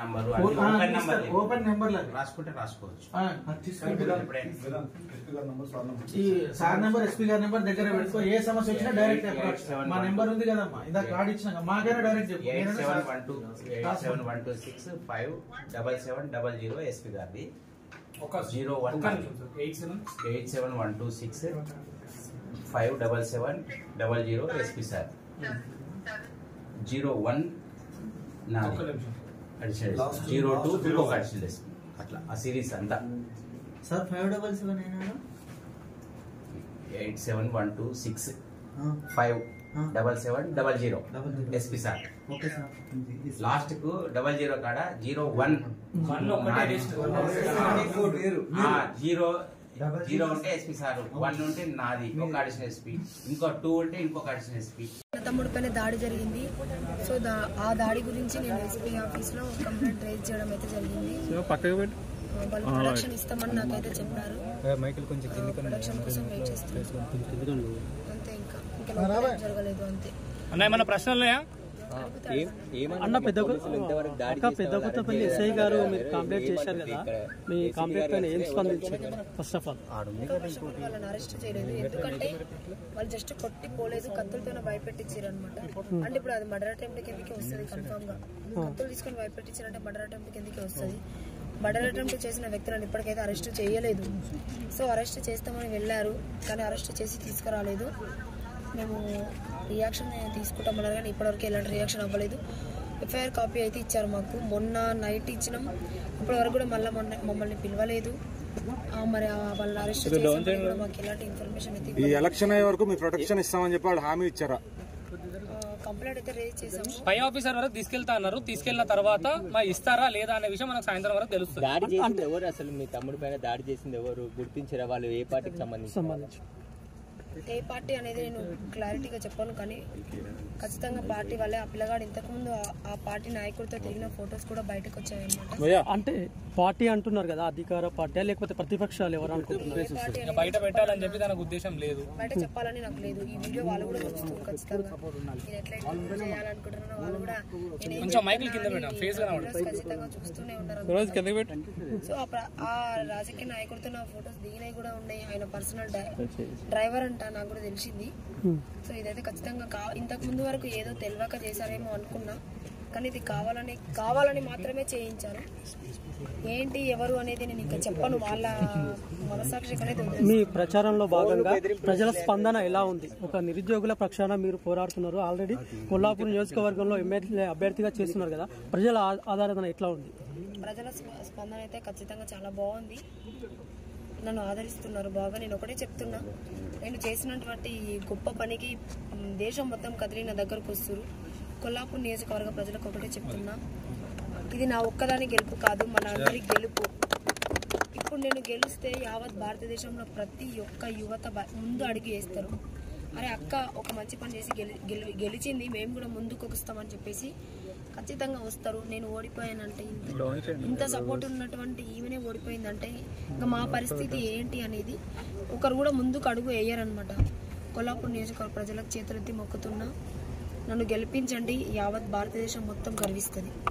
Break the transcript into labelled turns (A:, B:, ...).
A: Number
B: ఓ-
A: అన్ని
B: ఆ,
A: ఓపెన్ నంబర్
B: తీస్తారు. ఓపెన్ నెంబర్ లేదు
A: రాసుకుంటే రాసుకోవచ్చు
B: ఆ, అది తీసుకుంటే
A: ఎప్పుడైనా
B: ఈ సార్ నెంబర్ ఎస్పీ గారి నెంబర్ దగ్గర పెట్టుకో ఏ సమస్య వచ్చినా డైరెక్ట్ అప్రోచ్ మా నెంబర్ ఉంది కదమ్మా ఇందాక కార్డు ఇచ్చినాక మాకైనా డైరెక్ట్ చెప్పు
A: ఎయిట్
B: నేనైనా
A: seven
B: sir-
A: one two eight seven one two six five double seven double zero SP గారిది zero one eight seven one two six five double seven double zero SP sir zero one నాది additional zero two ఇంకొక additional SP అట్లా ఆ series అంతా
C: sir five double seven అయినా
A: eight seven one two six five double seven double zero
C: double zero.
A: SP sir
C: okay sir
A: last కు double zero కాడ zero one zero zero ఉంటే SP sir one ఉంటే నాది ఒక additional SP ఇంకో two ఉంటే ఇంకొక అడిషనల్ ఎస్పీ
D: నా తమ్ముడి పైన దాడి జరిగింది సో దా- ఆ దాడి గురించి నేను ఎస్పీ ఆఫీస్ లో కంప్లైంట్ రేజ్ చేయడం అయితే జరిగింది ఆ, వాళ్ళు ప్రొడక్షన్ ఇస్తామని నాకైతే చెప్పారు ప్రొడక్షన్ కోసం వెయిట్ చేస్తున్నాను అంతే ఇంకా ఇంకా లోపల ఏం జరగలేదు అంతే
E: అన్న ఏమన్నా ప్రశ్నలు ఉన్నాయా
F: అన్న పెద్ద అక్క పెద్ద కొత్తపల్లి ఎస్ఐ గారు మీరు కంప్లైంట్ చేశారు కదా మీ కంప్లైంట్ పైన ఏం స్పందించారు ఫస్ట్ ఆఫ్ ఆల్
D: ఇంకా ఫస్ట్ ఆఫ్ ఆల్ వాళ్ళని అరెస్ట్ చేయలేదు ఎందుకంటే వాళ్ళు జస్ట్ కొట్టి పోలేదు కత్తులతో భయపెట్టించారు అనమాట అంటే ఇప్పుడు అది మర్డర్ అటెంప్ట్ కిందకి వస్తుంది కన్ఫామ్ గా కత్తులు తీసుకొని భయపెట్టించారంటే మర్డర్ అటెంప్ట్ కిందకి వస్తుంది మర్డర్ అటెంప్ట్ చేసిన వ్యక్తులను ఇప్పటికైతే అరెస్ట్ చేయలేదు సో అరెస్ట్ చేస్తామని వెళ్ళారు కానీ అరెస్ట్ చేసి తీసుకురాలేదు మేము రియాక్షన్ తీసుకుంటామన్నారు కానీ ఇప్పటివరకు ఎలాంటి రియాక్షన్ అవ్వలేదు ఎఫ్ఐఆర్ కాపీ అయితే ఇచ్చారు మాకు మొన్న నైట్ ఇచ్చినాం ఇప్పటివరకు కూడా మళ్ళీ మొన్న మమ్మల్ని పిలవలేదు ఆ, మరి ఆ వాళ్ళని అరెస్ట్ చేసి కూడా మాకు ఎలాంటి ఇన్ఫర్మేషన్ అయితే
G: ఈ
D: ఇవ్వలేదు.
G: ఎలక్షన్ అయ్యే వరకు మీ ప్రొటెక్షన్ ఇస్తామని చెప్పి వాళ్ళు హామీ ఇచ్చారా
D: ఆ, కంప్లైంట్ అయితే రేజ్ చేసాము
E: పై ఆఫీసర్ వరకు తీసుకెళ్తా అన్నారు తీసుకెళ్లిన తర్వాత మరి ఇస్తారా లేదా అనే విషయం మనకు సాయంత్రం వరకు తెలుస్తుంది
H: దాడి చేసింది ఎవరు అసలు మీ తమ్ముడి పైన దాడి చేసింది ఎవరు గుర్తించారా వాళ్ళు ఏ పార్టీకి సంబంధించి
F: సంబంధించి
D: ఏ పార్టీ అనేది నేను క్లారిటీగా చెప్పాను కానీ ఖచ్చితంగా పార్టీ వాళ్ళే ఆ పిల్లగాడు ఇంతకుముందు ఆ- ఆ పార్టీ నాయకుడితో తిరిగిన ఫొటోస్ కూడా బయటకు వచ్చాయన్నమాట
F: అంటే పార్టీ అంటున్నారు కదా అధికార పార్టీ లేకపోతే ప్రతిపక్షాలు ఎవరు అనుకుంటున్నారు
D: ఏ పార్టీ
E: ఇంకా బయట పెట్టాలని చెప్పి తనకు ఉద్దేశం లేదు
D: బయట చెప్పాలని నాకు లేదు ఈ వీడియో వాళ్ళు కూడా చూస్తారు ఖచ్చితంగా నేను ఎట్లా ఎట్లా చేయాలనుకుంటున్నానో వాళ్ళు కూడా నేను ఏం
E: కొంచెం మైకులు కింద
D: చెప్తున్నా
E: పెట్టాం, face
D: అని
E: కనబడదు.
D: videos ఖచ్చితంగా చూస్తూనే ఉన్నారు సో ఆ ప్ర- ఆ రాజకీయ నాయకుడితో నా ఫొటోస్ దిగినవి కూడా ఉన్నాయి ఆయన పర్సనల్ డ్రైవర్ అంట నాకు కూడా తెలిసింది సో ఇదైతే ఖచ్చితంగా కా ఇంతకు ముందు వరకు ఏదో తెలియక చేశారేమో అనుకున్నా కానీ ఇది కావాలని కావాలని మాత్రమే చేయించారు ఏంటి ఎవరు అనేది నేను ఇంకా చెప్పను వాళ్ళ మనసాక్షికి అనేది వదిలేస్తాను.
F: మీ ప్రచారంలో భాగంగా ప్రజల స్పందన ఎలా ఉంది ఒక నిరుద్యోగుల పక్షాన మీరు పోరాడుతున్నారు ఆల్రెడీ కొల్లాపూర్ నియోజకవర్గంలో ఎమ్మెల్యే అభ్యర్థిగా చేస్తున్నారు కదా ప్రజల ఆ- ఆధారణ ఎట్లా ఉంది
D: ప్రజల స్ప- స్పందన అయితే ఖచ్చితంగా చాలా బాగుంది నన్ను ఆదరిస్తున్నారు బాగా నేను ఒకటే చెప్తున్నా నేను చేసినటువంటి ఈ గొప్ప పనికి మ్, దేశం మొత్తం కదిలి నా దగ్గరకు వస్తారు కొల్లాపూర్ నియోజకవర్గ ప్రజలకు ఒకటే చెప్తున్నా ఇది నా ఒక్కదాని గెలుపు కాదు మన అందరి గెలుపు ఇప్పుడు నేను గెలిస్తే యావత్ భారతదేశంలో ప్రతి ఒక్క యువత బ- ముందు అడుగు వేస్తారు అరే అక్క ఒక మంచి పని చేసి గెలి గెలి- గెలిచింది మేము కూడా ముందుకు వస్తామని చెప్పేసి ఖచ్చితంగా వస్తారు నేను ఓడిపోయానంటే ఇంత ఇంత సపోర్ట్ ఉన్నటువంటి ఈమెనే ఓడిపోయిందంటే ఇంకా మా పరిస్థితి ఏంటి అనేది ఒకరు కూడా ముందుకు అడుగు వేయరనమాట కొల్లాపూర్ నియోజకవర్గ ప్రజలకు చేతులెత్తి మొక్కుతున్నా నన్ను గెలిపించండి యావత్ భారతదేశం మొత్తం గర్విస్తుంది